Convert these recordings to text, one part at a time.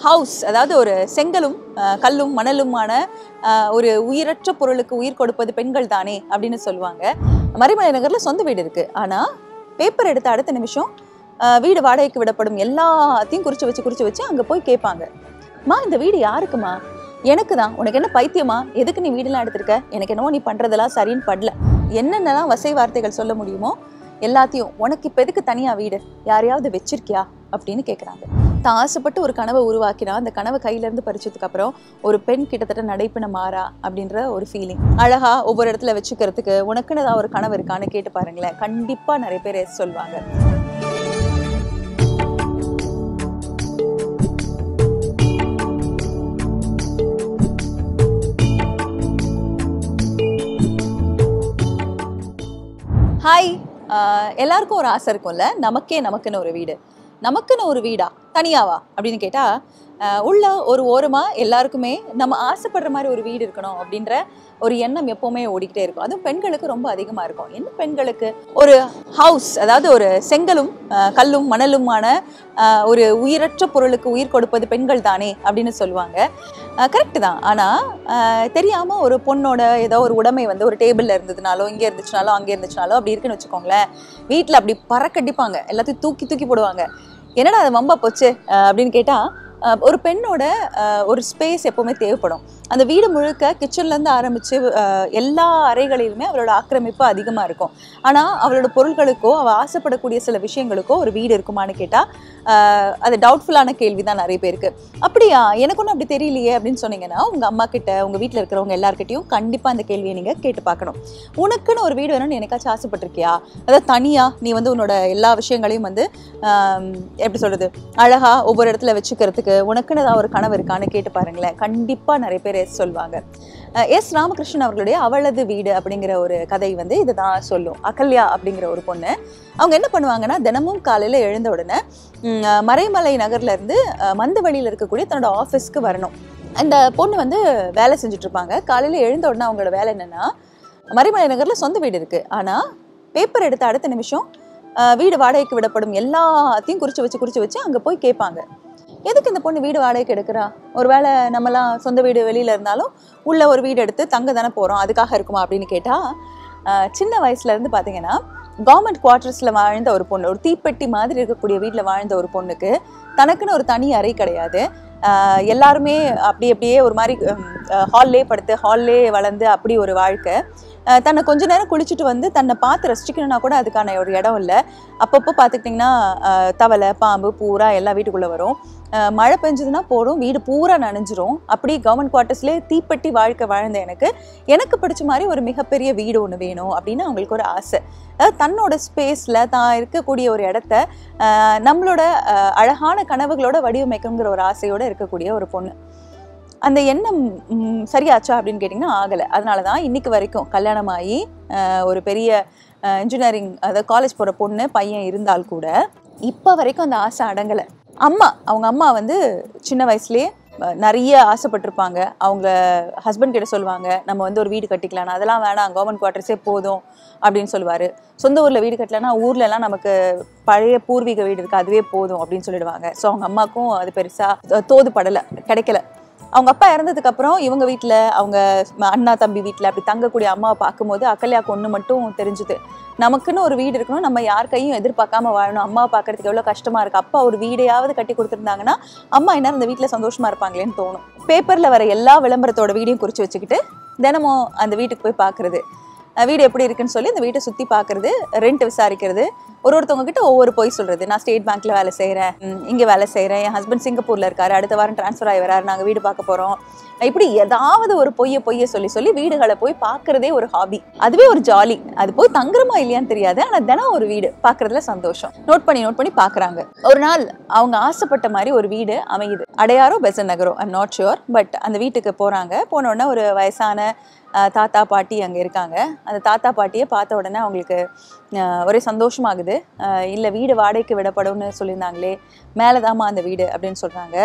house அதாவது ஒரு செங்கலும் அஹ், கல்லும் மணலுமான அஹ், ஒரு உயிரற்ற பொருளுக்கு உயிர் கொடுப்பது பெண்கள் தானே அப்படின்னு சொல்லுவாங்க மறைமலை நகர்ல சொந்த வீடு இருக்கு ஆனா பேப்பர் எடுத்த அடுத்த நிமிஷம் அஹ், வீடு வாடகைக்கு விடப்படும் எல்லாத்தையும் குறிச்சு வச்சு குறிச்சு வச்சு அங்க போய் கேட்பாங்க மா இந்த வீடு யாருக்குமா எனக்கு தான் உனக்கு என்ன பைத்தியமா எதுக்கு நீ வீடெல்லாம் எடுத்திருக்க எனக்கு என்னவோ நீ பண்றதெல்லாம் சரின்னு படல என்னென்னலாம் வசை வார்த்தைகள் சொல்ல முடியுமோ எல்லாத்தையும் உனக்கு இப்போ எதுக்கு தனியா வீடு யாரையாவது வச்சிருக்கியா அப்படின்னு கேட்குறாங்க தான் ஆசைப்பட்டு ஒரு கனவை உருவாக்கினா அந்த கனவை கையில இருந்து பறிச்சதுக்கு அப்புறம் ஒரு பெண் கிட்டத்தட்ட நடைப்பின மாறா அப்படின்ற ஒரு ஃபீலிங் அழகா ஒவ்வொரு இடத்துல வச்சுக்கிறதுக்கு உனக்குன்னு ஏதாவது ஒரு கனவு இருக்கான்னு கேட்டு பாருங்களேன் கண்டிப்பா நிறைய பேர் சொல்லுவாங்க ஹாய் ஆஹ் எல்லாருக்கும் ஒரு ஆசை இருக்கும்ல நமக்கே நமக்குன்னு ஒரு வீடு நமக்குன்னு ஒரு வீடா தனியாவா அப்படின்னு கேட்டா ஆஹ் உள்ள ஒரு ஓரமா எல்லாருக்குமே நம்ம ஆசைப்படுற மாதிரி ஒரு வீடு இருக்கணும் அப்படின்ற ஒரு எண்ணம் எப்பவுமே ஓடிக்கிட்டே இருக்கும் அதுவும் பெண்களுக்கு ரொம்ப அதிகமா இருக்கும் என்ன பெண்களுக்கு ஒரு ஹவுஸ் அதாவது ஒரு செங்கலும் ஆஹ் கல்லும் மணலுமான ஆஹ் ஒரு உயிரற்ற பொருளுக்கு உயிர் கொடுப்பது பெண்கள் தானே அப்படின்னு சொல்லுவாங்க கரெக்டு தான் ஆனால் தெரியாமல் ஒரு பொண்ணோட ஏதோ ஒரு உடைமை வந்து ஒரு டேபிளில் இருந்ததுனாலோ இங்கே இருந்துச்சுனாலோ அங்கே இருந்துச்சுனாலோ அப்படி இருக்குன்னு வச்சுக்கோங்களேன் வீட்டில் அப்படி பறக்கடிப்பாங்க எல்லாத்தையும் தூக்கி தூக்கி போடுவாங்க என்னடா அது வம்பா போச்சு அஹ் அப்படின்னு கேட்டால் ஒரு பெண்ணோட அஹ், ஒரு ஸ்பேஸ் எப்போவுமே தேவைப்படும் அந்த வீடு முழுக்க கிச்சன்லேருந்து ஆரம்பித்து எல்லா அறைகளிலுமே அவளோட ஆக்கிரமிப்பு அதிகமாக இருக்கும் ஆனால் அவளோட பொருட்களுக்கோ அவள் ஆசைப்படக்கூடிய சில விஷயங்களுக்கோ ஒரு வீடு இருக்குமான்னு கேட்டால் அது டவுட்ஃபுல்லான கேள்வி தான் நிறைய பேருக்கு அப்படியா எனக்கு ஒன்றும் அப்படி தெரியலையே அப்படின்னு சொன்னீங்கன்னா உங்கள் அம்மா கிட்ட உங்கள் வீட்டில் இருக்கிறவங்க எல்லார்கிட்டையும் கண்டிப்பாக அந்த கேள்வியை நீங்கள் கேட்டு பார்க்கணும் உனக்குன்னு ஒரு வீடு வேணும்னு எனக்காச்சும் ஆசைப்பட்டிருக்கியா அதாவது தனியாக நீ வந்து உன்னோட எல்லா விஷயங்களையும் வந்து ஆம், எப்படி சொல்கிறது அழகாக ஒவ்வொரு இடத்துல வச்சுக்கிறதுக்கு உனக்குன்னு ஏதாவது ஒரு கனவு இருக்கான்னு கேட்டு பாருங்களேன் கண்டிப்பாக நிறைய பேர் எஸ் சொல்லுவாங்க அஹ் எஸ் ராமகிருஷ்ணன் அவர்களுடைய அவளது வீடு அப்படிங்கிற ஒரு கதை வந்து இதுதான் சொல்லும் அகல்யா அப்படிங்கிற ஒரு பொண்ணு அவங்க என்ன பண்ணுவாங்கன்னா தினமும் காலையில் எழுந்த உடனே ம், அஹ் மறைமலை நகர்ல இருந்து அஹ், மந்தவெளியில் இருக்கக்கூடிய தன்னோட ஆஃபீஸ்க்கு வரணும் அந்த பொண்ணு வந்து வேலை செஞ்சுட்டு இருப்பாங்க காலையில் எழுந்த உடனே அவங்களோட வேலை என்னன்னா மறைமலை நகரில் சொந்த வீடு இருக்கு ஆனால் பேப்பர் எடுத்த அடுத்த நிமிஷம் அஹ், வீடு வாடகைக்கு விடப்படும் எல்லாத்தையும் குறிச்சு வச்சு குறிச்சு வச்சு அங்கே போய் கேட்பாங்க எதுக்கு இந்த பொண்ணு வீடு வாடகைக்கு எடுக்கிறா ஒருவேளை நம்மலாம் சொந்த வீடு வெளியில இருந்தாலும் உள்ள ஒரு வீடு எடுத்து தங்க தானே போகிறோம் அதுக்காக இருக்குமா அப்படின்னு கேட்டால் சின்ன வயசுல இருந்து பார்த்தீங்கன்னா கவர்மெண்ட் குவார்ட்டர்ஸில் வாழ்ந்த ஒரு பொண்ணு ஒரு தீப்பெட்டி மாதிரி இருக்கக்கூடிய வீட்டில் வாழ்ந்த ஒரு பொண்ணுக்கு தனக்குன்னு ஒரு தனி அறை கிடையாது ஆஹ் எல்லாருமே அப்படி அப்படியே ஒரு மாதிரி ஹால்லே படுத்து ஹால்லே வளர்ந்து அப்படி ஒரு வாழ்க்கை ஆஹ் தன்னை கொஞ்ச நேரம் குளிச்சுட்டு வந்து தன்னை பார்த்து ரசிக்கணும்னா கூட அதுக்கான ஒரு இடம் இல்லை அப்பப்போ பார்த்துக்கிட்டிங்கன்னா ஆஹ் தவளை பாம்பு பூரா எல்லாம் வீட்டுக்குள்ளே வரும் ஆஹ் மழை பெஞ்சதுன்னா போடும் வீடு பூரா நனைஞ்சிரும் அப்படி கவர்மெண்ட் குவார்ட்டர்ஸ்லேயே தீப்பெட்டி வாழ்க்கை வாழ்ந்த எனக்கு எனக்கு பிடிச்ச மாதிரி ஒரு மிகப்பெரிய வீடு ஒன்று வேணும் அப்படின்னு அவங்களுக்கு ஒரு ஆசை அதாவது தன்னோட ஸ்பேஸில் தான் இருக்கக்கூடிய ஒரு இடத்த ஆஹ் நம்மளோட ஆஹ் அழகான கனவுகளோட வடிவமைக்கணுங்கிற ஒரு ஆசையோட இருக்கக்கூடிய ஒரு பொண்ணு அந்த எண்ணம் ம், சரியாச்சா அப்படின்னு கேட்டிங்கன்னா ஆகலை அதனால தான் இன்னைக்கு வரைக்கும் கல்யாணமாகி ஆஹ் ஒரு பெரிய இன்ஜினியரிங் அதாவது காலேஜ் போகிற பொண்ணு பையன் இருந்தால் கூட இப்போ வரைக்கும் அந்த ஆசை அடங்கலை அம்மா அவங்க அம்மா வந்து சின்ன வயசுலேயே அஹ், நிறைய ஆசைப்பட்டிருப்பாங்க அவங்க ஹஸ்பண்ட் கிட்ட சொல்லுவாங்க நம்ம வந்து ஒரு வீடு கட்டிக்கலாம் அதெல்லாம் வேணாம் கவர்மெண்ட் குவார்ட்டர்ஸே போதும் அப்படின்னு சொல்லுவார் சொந்த ஊரில் வீடு கட்டலன்னா ஊர்ல எல்லாம் நமக்கு பழைய பூர்வீக வீடு இருக்குது அதுவே போதும் அப்படின்னு சொல்லிடுவாங்க ஸோ அவங்க அம்மாக்கும் அது பெருசாக தோது படலை கிடைக்கல அவங்க அப்பா இறந்ததுக்கு அப்புறம் இவங்க வீட்டில் அவங்க ம- அண்ணா தம்பி வீட்டில் அப்படி தங்கக்கூடிய அம்மாவை பார்க்கும்போது அக்கல்யாக்கு ஒன்று மட்டும் தெரிஞ்சுது நமக்குன்னு ஒரு வீடு இருக்கணும் நம்ம யார் கையும் எதிர்பார்க்காம வாழணும் அம்மாவை பார்க்கறதுக்கு எவ்வளோ கஷ்டமா இருக்கு அப்பா ஒரு வீடையாவது கட்டி கொடுத்துருந்தாங்கன்னா அம்மா என்ன இந்த வீட்டில் சந்தோஷமா இருப்பாங்களேன்னு தோணும் பேப்பரில் வர எல்லா விளம்பரத்தோட வீடியும் குறித்து வச்சுக்கிட்டு தினமும் அந்த வீட்டுக்கு போய் பார்க்கறது அஹ் வீடு எப்படி இருக்குன்னு சொல்லி அந்த வீட்டை சுற்றி பார்க்கறது ரெண்ட் விசாரிக்கிறது ஒரு ஒருத்தவங்க கிட்ட ஒவ்வொரு பொய் சொல்றது நான் ஸ்டேட் பேங்க்ல வேலை செய்கிறேன் இங்கே வேலை செய்கிறேன் என் ஹஸ்பண்ட் சிங்கப்பூர்ல இருக்காரு அடுத்த வாரம் ட்ரான்ஸ்ஃபர் ஆகி வராரு நாங்கள் வீடு பார்க்க போகிறோம் இப்படி ஏதாவது ஒரு பொய்ய பொய்ய சொல்லி சொல்லி வீடுகளை போய் பார்க்கறதே ஒரு ஹாபி அதுவே ஒரு ஜாலி அது போய் தங்குறமா இல்லையான்னு தெரியாது ஆனால் தினம் ஒரு வீடு பார்க்கறதுல சந்தோஷம் நோட் பண்ணி நோட் பண்ணி பார்க்கறாங்க ஒரு நாள் அவங்க ஆசைப்பட்ட மாதிரி ஒரு வீடு அமையுது அடையாரோ பெசன் நகரோ ஐம் நாட் ஷுர் பட் அந்த வீட்டுக்கு போகிறாங்க போன உடனே ஒரு வயசான அஹ், தாத்தா பாட்டி அங்கே இருக்காங்க அந்த தாத்தா பாட்டியை பார்த்த உடனே அவங்களுக்கு அஹ், ஒரே சந்தோஷமாகுது இல்லை வீடு வாடகைக்கு விடப்படும்னு சொல்லியிருந்தாங்களே மேலே தாம்மா அந்த வீடு அப்படின்னு சொல்கிறாங்க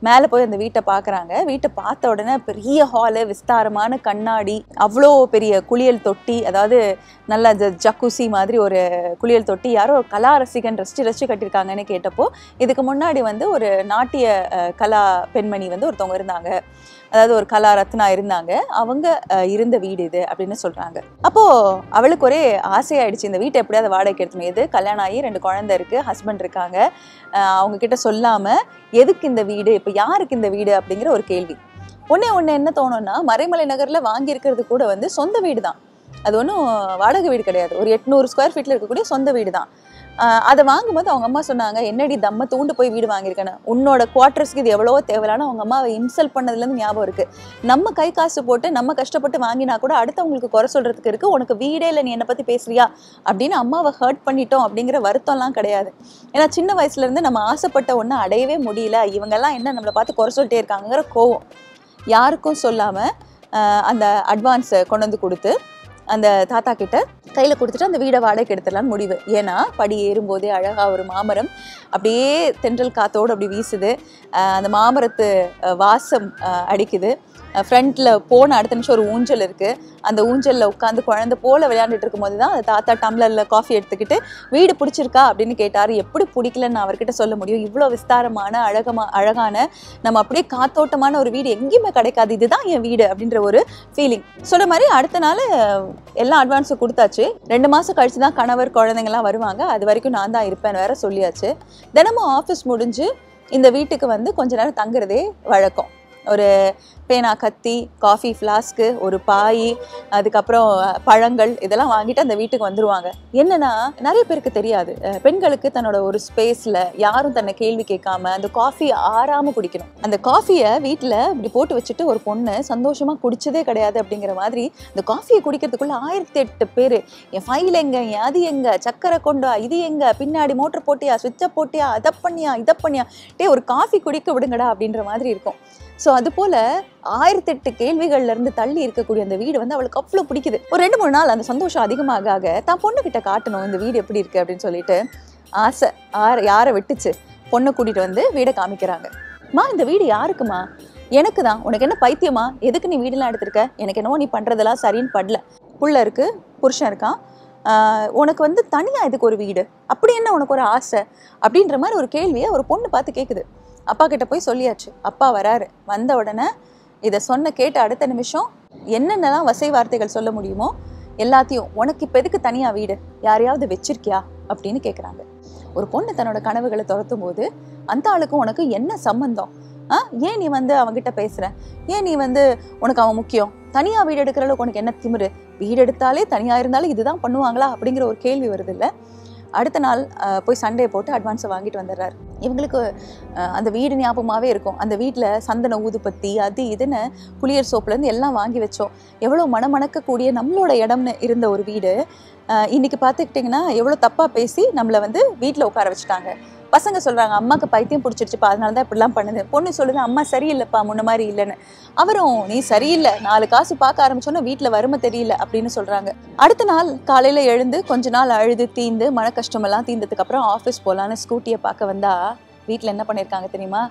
மேலே போய் அந்த வீட்டை பார்க்குறாங்க வீட்டை பார்த்த உடனே பெரிய ஹாலு விஸ்தாரமான கண்ணாடி அவ்வளோ பெரிய குளியல் தொட்டி அதாவது நல்ல ஜ ஜக்குசி மாதிரி ஒரு குளியல் தொட்டி யாரோ கலா ரசிகன் ரசிச்சு ரசிச்சு கட்டியிருக்காங்கன்னு கேட்டப்போ இதுக்கு முன்னாடி வந்து ஒரு நாட்டிய அஹ், கலா பெண்மணி வந்து ஒருத்தவங்க இருந்தாங்க அதாவது ஒரு கலா ரத்னா இருந்தாங்க அவங்க அஹ், இருந்த வீடு இது அப்படின்னு சொல்றாங்க அப்போ அவளுக்கு ஒரே ஆசையாயிடுச்சு இந்த வீட்டை எப்படியாவது வாடகைக்கு எடுத்துமே இது கல்யாணம் ஆகி ரெண்டு குழந்தை இருக்கு ஹஸ்பண்ட் இருக்காங்க அஹ், அவங்க கிட்ட சொல்லாம எதுக்கு இந்த வீடு இப்போ யாருக்கு இந்த வீடு அப்படிங்கிற ஒரு கேள்வி ஒண்ணே ஒன்று என்ன தோணும்னா மறைமலை நகர்ல வாங்கியிருக்கிறது கூட வந்து சொந்த வீடு தான் அது ஒன்றும் வாடகை வீடு கிடையாது ஒரு எட்நூறு ஸ்கொயர் ஃபீட்ல இருக்கக்கூடிய சொந்த வீடு தான் ஆஹ் அதை வாங்கும்போது அவங்க அம்மா சொன்னாங்க என்னடி தம்ம தூண்டு போய் வீடு வாங்கியிருக்கேன்னு உன்னோட குவார்ட்டர்ஸ்க்கு இது எவ்வளவோ தேவையில்லான்னு அவங்க அம்மாவை இன்சல்ட் பண்ணதுலேருந்து ஞாபகம் இருக்கு நம்ம கை காசு போட்டு நம்ம கஷ்டப்பட்டு வாங்கினா கூட அடுத்தவங்களுக்கு குறை சொல்றதுக்கு இருக்கு உனக்கு வீடே இல்லை நீ என்னை பத்தி பேசுறியா அப்படின்னு அம்மாவை ஹர்ட் பண்ணிட்டோம் அப்படிங்கிற வருத்தம்லாம் கிடையாது ஏன்னா சின்ன வயசுல இருந்து நம்ம ஆசைப்பட்ட ஒன்று அடையவே முடியல இவங்கெல்லாம் என்ன நம்மளை பார்த்து குறை சொல்லிட்டே இருக்காங்கிற கோவம் யாருக்கும் சொல்லாம ஆஹ் அந்த அட்வான்ஸை கொண்டு வந்து கொடுத்து அந்த தாத்தா கிட்ட கையில் கொடுத்துட்டு அந்த வீடை வாடகைக்கு எடுத்துடலான்னு முடிவு ஏன்னா படி ஏறும்போதே அழகா ஒரு மாமரம் அப்படியே தென்றல் காத்தோடு அப்படி வீசுது ஆஹ் அந்த மாமரத்து ஆஹ் வாசம் ஆஹ் அடிக்குது ஃப்ரண்ட்ல போன அடுத்த நிமிஷம் ஒரு ஊஞ்சல் இருக்கு அந்த ஊஞ்சல்ல உட்காந்து குழந்தை போல விளையாண்டுட்டு இருக்கும்போது தான் அந்த தாத்தா டம்ளர்ல காஃபி எடுத்துக்கிட்டு வீடு பிடிச்சிருக்கா அப்படின்னு கேட்டாரு எப்படி பிடிக்கலன்னு நான் அவர்கிட்ட சொல்ல முடியும் இவ்வளோ விஸ்தாரமான அழகமா அழகான நம்ம அப்படியே காத்தோட்டமான ஒரு வீடு எங்கேயுமே கிடைக்காது இதுதான் என் வீடு அப்படின்ற ஒரு ஃபீலிங் சொல்ற மாதிரி அடுத்த நாள் அஹ், எல்லா அட்வான்ஸும் கொடுத்தாச்சு ரெண்டு மாசம் கழிச்சு தான் கணவர் குழந்தைங்கலாம் வருவாங்க அது வரைக்கும் நான் தான் இருப்பேன் வேற சொல்லியாச்சு தினமும் ஆஃபீஸ் முடிஞ்சு இந்த வீட்டுக்கு வந்து கொஞ்ச நேரம் தங்குறதே வழக்கம் ஒரு பேனா கத்தி காஃபி ஃப்ளாஸ்க்கு ஒரு பாய் அதுக்கப்புறம் அஹ், பழங்கள் இதெல்லாம் வாங்கிட்டு அந்த வீட்டுக்கு வந்துருவாங்க என்னன்னா நிறைய பேருக்கு தெரியாது அஹ், பெண்களுக்கு தன்னோட ஒரு ஸ்பேஸ்ல யாரும் தன்னை கேள்வி கேட்காம அந்த காஃபி ஆறாம குடிக்கணும் அந்த காஃபியை வீட்டில் இப்படி போட்டு வச்சுட்டு ஒரு பொண்ணு சந்தோஷமா குடிச்சதே கிடையாது அப்படிங்கிற மாதிரி இந்த காஃபியை குடிக்கிறதுக்குள்ள ஆயிரத்தி எட்டு பேர் என் ஃபைல் எங்க என் அது எங்க சக்கரை கொண்டா இது எங்க பின்னாடி மோட்டர் போட்டியா சுவிட்சை போட்டியா அதை பண்ணியா இதை பண்ணியா டே ஒரு காஃபி குடிக்க விடுங்கடா அப்படின்ற மாதிரி இருக்கும் ஸோ அது போல ஆயிரத்தெட்டு கேள்விகள்ல இருந்து தள்ளி இருக்கக்கூடிய அந்த வீடு வந்து அவளுக்கு அவ்வளோ பிடிக்குது ஒரு ரெண்டு மூணு நாள் அந்த சந்தோஷம் அதிகமாக ஆக தான் பொண்ணுகிட்ட காட்டணும் இந்த வீடு எப்படி இருக்கு அப்படின்னு சொல்லிட்டு ஆசை ஆற யாரை விட்டுச்சு பொண்ணை கூட்டிட்டு வந்து வீடை காமிக்கிறாங்க மா இந்த வீடு யாருக்குமா எனக்கு தான் உனக்கு என்ன பைத்தியமா எதுக்கு நீ வீடெல்லாம் எடுத்திருக்க எனக்கு என்னவோ நீ பண்றதெல்லாம் சரின்னு படல புள்ள இருக்கு புருஷன் இருக்கான் ஆஹ் உனக்கு வந்து தனியா இதுக்கு ஒரு வீடு அப்படி என்ன உனக்கு ஒரு ஆசை அப்படின்ற மாதிரி ஒரு கேள்வியை ஒரு பொண்ணு பார்த்து கேட்குது அப்பா கிட்ட போய் சொல்லியாச்சு அப்பா வராரு வந்த உடனே இதை சொன்ன கேட்ட அடுத்த நிமிஷம் என்னென்னலாம் வசை வார்த்தைகள் சொல்ல முடியுமோ எல்லாத்தையும் உனக்கு இப்போ எதுக்கு தனியா வீடு யாரையாவது வச்சிருக்கியா அப்படின்னு கேட்குறாங்க ஒரு பொண்ணு தன்னோட கனவுகளை துரத்தும் போது அந்த ஆளுக்கும் உனக்கு என்ன சம்பந்தம் ஆ ஏன் நீ வந்து அவன்கிட்ட பேசுற ஏன் நீ வந்து உனக்கு அவன் முக்கியம் தனியா வீடு எடுக்கிற அளவுக்கு உனக்கு என்ன திமிரு வீடு எடுத்தாலே தனியா இருந்தாலும் இதுதான் பண்ணுவாங்களா அப்படிங்கிற ஒரு கேள்வி வருது இல்ல அடுத்த நாள் அஹ், போய் சண்டே போட்டு அட்வான்ஸை வாங்கிட்டு வந்துடுறாரு இவங்களுக்கு அஹ், அந்த வீடு ஞாபகமாகவே இருக்கும் அந்த வீட்டில் சந்தன ஊதுபத்தி அது இதுன்னு குளியல் சோப்புலேருந்து எல்லாம் வாங்கி வச்சோம் எவ்வளோ மணமணக்கக்கூடிய நம்மளோட இடம்னு இருந்த ஒரு வீடு அஹ், இன்னைக்கு பார்த்துக்கிட்டிங்கன்னா எவ்வளோ தப்பாக பேசி நம்மளை வந்து வீட்டில் உட்கார வச்சுட்டாங்க பசங்க சொல்கிறாங்க அம்மாக்கு பைத்தியம் பிடிச்சிருச்சுப்பா அதனால தான் இப்படிலாம் பண்ணுது பொண்ணு சொல்லுது அம்மா சரியில்லைப்பா முன்ன மாதிரி இல்லைன்னு அவரும் நீ சரியில்லை நாலு காசு பார்க்க ஆரம்பிச்சோன்னா வீட்டில் வறுமை தெரியல அப்படின்னு சொல்கிறாங்க அடுத்த நாள் காலையில் எழுந்து கொஞ்ச நாள் அழுது தீந்து மன கஷ்டமெல்லாம் தீந்ததுக்கு அப்புறம் ஆஃபீஸ் போகலான்னு ஸ்கூட்டியை பார்க்க வந்தா வீட்டில் என்ன பண்ணியிருக்காங்க தெரியுமா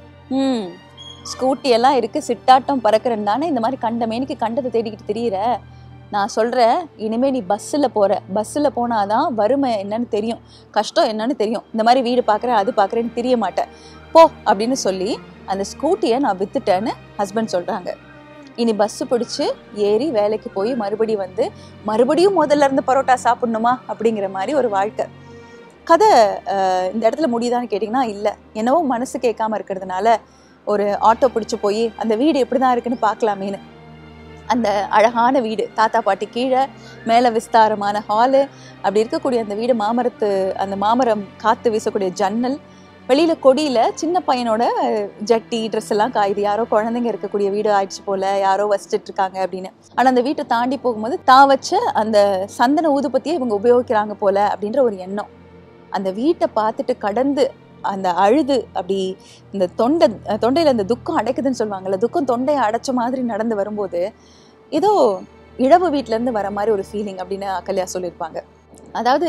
ம் ஸ்கூட்டி எல்லாம் இருக்குது சிட்டாட்டம் பறக்கிறேன்னு தானே இந்த மாதிரி கண்ட மேனிக்கு கண்டதை தேடிக்கிட்டு திரியிற நான் சொல்கிறேன் இனிமே நீ பஸ்ஸில் போகிற பஸ்ஸில் போனாதான் வறுமை என்னன்னு தெரியும் கஷ்டம் என்னன்னு தெரியும் இந்த மாதிரி வீடு பார்க்குறேன் அது பார்க்குறேன்னு தெரிய மாட்டேன் போ அப்படின்னு சொல்லி அந்த ஸ்கூட்டியை நான் வித்துட்டேன்னு ஹஸ்பண்ட் சொல்கிறாங்க இனி பஸ்ஸு பிடிச்சி ஏறி வேலைக்கு போய் மறுபடியும் வந்து மறுபடியும் முதல்ல இருந்து பரோட்டா சாப்பிடணுமா அப்படிங்கிற மாதிரி ஒரு வாழ்க்கை கதை அஹ், இந்த இடத்துல முடியுதான்னு கேட்டிங்கன்னா இல்லை என்னவோ மனசு கேட்காம இருக்கிறதுனால ஒரு ஆட்டோ பிடிச்சி போய் அந்த வீடு எப்படி தான் இருக்குன்னு பார்க்கலாமேன்னு அந்த அழகான வீடு தாத்தா பாட்டி கீழே மேலே விஸ்தாரமான ஹாலு அப்படி இருக்கக்கூடிய அந்த வீடு மாமரத்து அந்த மாமரம் காற்று வீசக்கூடிய ஜன்னல் வெளியில கொடியில சின்ன பையனோட ஜட்டி ட்ரெஸ் எல்லாம் காயுது யாரோ குழந்தைங்க இருக்கக்கூடிய வீடு ஆயிடுச்சு போல யாரோ வசிச்சுட்டு இருக்காங்க அப்படின்னு ஆனா அந்த வீட்டை தாண்டி போகும்போது தான் வச்ச அந்த சந்தன ஊதுபத்தியை இவங்க உபயோகிக்கிறாங்க போல அப்படின்ற ஒரு எண்ணம் அந்த வீட்டை பார்த்துட்டு கடந்து அந்த அழுது அப்படி இந்த தொண்டை தொண்டையில அந்த துக்கம் அடைக்குதுன்னு சொல்லுவாங்கல்ல துக்கம் தொண்டையை அடைச்ச மாதிரி நடந்து வரும்போது ஏதோ இழவு வீட்ல இருந்து வர மாதிரி ஒரு ஃபீலிங் அப்படின்னு அகல்யா சொல்லியிருப்பாங்க அதாவது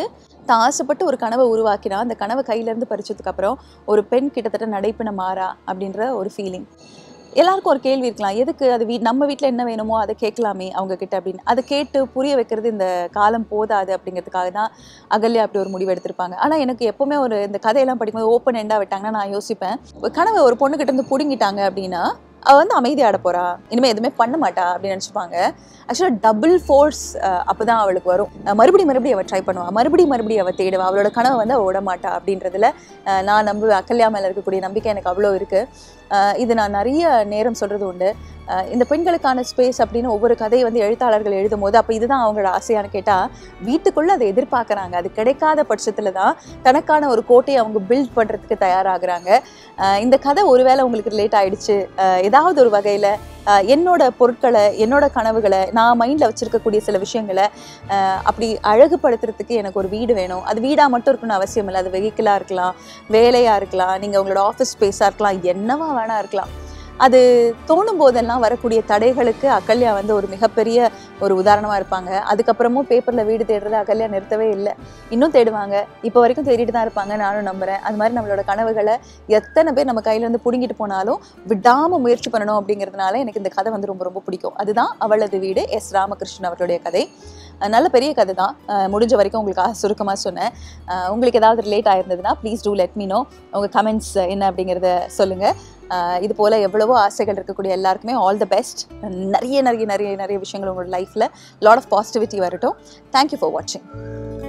தான் ஆசைப்பட்டு ஒரு கனவை உருவாக்கினா அந்த கனவை கையிலேருந்து பறிச்சதுக்கு அப்புறம் ஒரு பெண் கிட்டத்தட்ட நடைப்பின மாறா அப்படின்ற ஒரு ஃபீலிங் எல்லாருக்கும் ஒரு கேள்வி இருக்கலாம் எதுக்கு அது வீ நம்ம வீட்டில் என்ன வேணுமோ அதை கேட்கலாமே அவங்க கிட்ட அப்படின்னு அதை கேட்டு புரிய வைக்கிறது இந்த காலம் போதாது அப்படிங்கிறதுக்காக தான் அகல்யா அப்படி ஒரு முடிவு எடுத்திருப்பாங்க ஆனால் எனக்கு எப்பவுமே ஒரு இந்த கதையெல்லாம் படிக்கும்போது ஓப்பன் எண்டாக விட்டாங்கன்னா நான் யோசிப்பேன் ஒரு கனவை ஒரு பொண்ணு கிட்ட இருந்து பிடுங்கிட்டாங்க அப்படின்னா அவள் வந்து அமைதியாட போறா இனிமேல் எதுவுமே பண்ண மாட்டா அப்படின்னு நினச்சிப்பாங்க ஆக்சுவலாக டபுள் ஃபோர்ஸ் அப்போ தான் அவளுக்கு வரும் அஹ் மறுபடியும் மறுபடியும் அவள் ட்ரை பண்ணுவா மறுபடியும் மறுபடியும் அவள் தேடுவா அவளோட கனவை வந்து அவள் விட மாட்டா அப்படின்றதுல அஹ் நான் நம்புவேன் அக்கல்யா மேலே இருக்கக்கூடிய நம்பிக்கை எனக்கு அவ்வளோ இருக்குது இது நான் நிறைய நேரம் சொல்கிறது உண்டு அஹ் இந்த பெண்களுக்கான ஸ்பேஸ் அப்படின்னு ஒவ்வொரு கதையை வந்து எழுத்தாளர்கள் எழுதும் போது அப்போ இதுதான் அவங்களோட ஆசையான்னு கேட்டால் வீட்டுக்குள்ளே அதை எதிர்பார்க்குறாங்க அது கிடைக்காத பட்சத்தில் தான் தனக்கான ஒரு கோட்டையை அவங்க பில்ட் பண்ணுறதுக்கு தயாராகிறாங்க அஹ் இந்த கதை ஒருவேளை உங்களுக்கு ரிலேட் ஆயிடுச்சு அஹ் ஏதாவது ஒரு வகையில் என்னோட பொருட்களை என்னோட கனவுகளை நான் மைண்டில் வச்சுருக்கக்கூடிய சில விஷயங்களை அஹ் அப்படி அழகுபடுத்துறதுக்கு எனக்கு ஒரு வீடு வேணும் அது வீடாக மட்டும் இருக்கணும்னு அவசியம் இல்லை அது வெஹிக்கிளாக இருக்கலாம் வேலையாக இருக்கலாம் நீங்கள் உங்களோட ஆஃபீஸ் ஸ்பேஸாக இருக்கலாம் என்னவா வேணா இருக்கலாம் அது தோணும் போதெல்லாம் வரக்கூடிய தடைகளுக்கு அகல்யா வந்து ஒரு மிகப்பெரிய ஒரு உதாரணமாக இருப்பாங்க அதுக்கப்புறமும் பேப்பரில் வீடு தேடுறது அகல்யா நிறுத்தவே இல்லை இன்னும் தேடுவாங்க இப்போ வரைக்கும் தேடிட்டு தான் இருப்பாங்க நானும் நம்புகிறேன் அது மாதிரி நம்மளோட கனவுகளை எத்தனை பேர் நம்ம கையில இருந்து பிடுங்கிட்டு போனாலும் விடாமல் முயற்சி பண்ணணும் அப்படிங்கிறதுனால எனக்கு இந்த கதை வந்து ரொம்ப ரொம்ப பிடிக்கும் அதுதான் அவளது வீடு எஸ் ராமகிருஷ்ணன் அவர்களுடைய கதை அஹ் நல்ல பெரிய கதை தான் அஹ் முடிஞ்ச வரைக்கும் உங்களுக்கு சுருக்கமாக சொன்னேன் அஹ் உங்களுக்கு ஏதாவது ரிலேட் ஆயிருந்ததுன்னா please do let me know உங்கள் கமெண்ட்ஸ் என்ன அப்படிங்கிறத சொல்லுங்கள் இது போல் எவ்வளவோ ஆசைகள் இருக்கக்கூடிய எல்லாருக்குமே ஆல் த பெஸ்ட் நிறைய நிறைய நிறைய நிறைய விஷயங்கள் உங்களோட லைஃப்பில் லாட் ஆஃப் பாசிட்டிவிட்டி வரட்டும் தேங்க்யூ ஃபார் வாட்சிங்